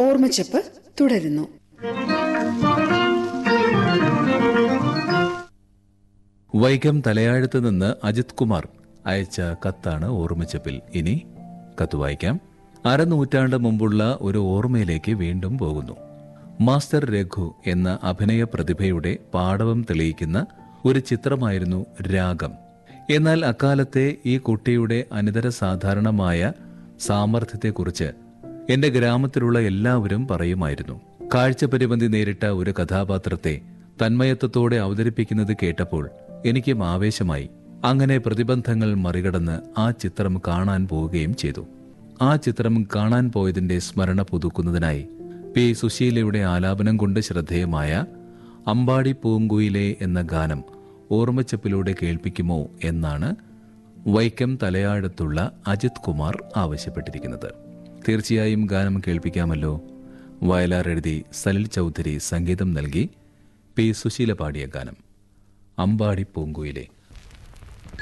ഓർമ്മച്ചപ്പ് തുടരുന്നു വൈക്കം തലയാഴത്ത് നിന്ന് അജിത് കുമാർ അയച്ച കത്താണ് ഓർമ്മച്ചപ്പിൽ ഇനി കത്ത് വായിക്കാം അരനൂറ്റാണ്ട് മുമ്പുള്ള ഒരു ഓർമ്മയിലേക്ക് വീണ്ടും പോകുന്നു മാസ്റ്റർ രഘു എന്ന അഭിനയ പ്രതിഭയുടെ പാടവം തെളിയിക്കുന്ന ഒരു ചിത്രമായിരുന്നു രാഗം എന്നാൽ അക്കാലത്തെ ഈ കുട്ടിയുടെ അനിതര സാധാരണമായ സാമർഥ്യത്തെക്കുറിച്ച് എന്റെ ഗ്രാമത്തിലുള്ള എല്ലാവരും പറയുമായിരുന്നു കാഴ്ചപരിമിതി നേരിട്ട ഒരു കഥാപാത്രത്തെ തന്മയത്വത്തോടെ അവതരിപ്പിക്കുന്നത് കേട്ടപ്പോൾ എനിക്കും ആവേശമായി അങ്ങനെ പ്രതിബന്ധങ്ങൾ മറികടന്ന് ആ ചിത്രം കാണാൻ പോവുകയും ചെയ്തു ആ ചിത്രം കാണാൻ പോയതിന്റെ സ്മരണ പുതുക്കുന്നതിനായി പി സുശീലയുടെ ആലാപനം കൊണ്ട് ശ്രദ്ധേയമായ അമ്പാടി പൂങ്കുയിലെ എന്ന ഗാനം ഓർമ്മച്ചപ്പിലൂടെ കേൾപ്പിക്കുമോ എന്നാണ് വൈക്കം തലയാടത്തുള്ള അജിത് കുമാർ ആവശ്യപ്പെട്ടിരിക്കുന്നത് തീർച്ചയായും ഗാനം കേൾപ്പിക്കാമല്ലോ വയലാർ എഴുതി സലിൽ ചൗധരി സംഗീതം നൽകി പി സുശീല പാടിയ ഗാനം അമ്പാടി പൂങ്കുയിലെ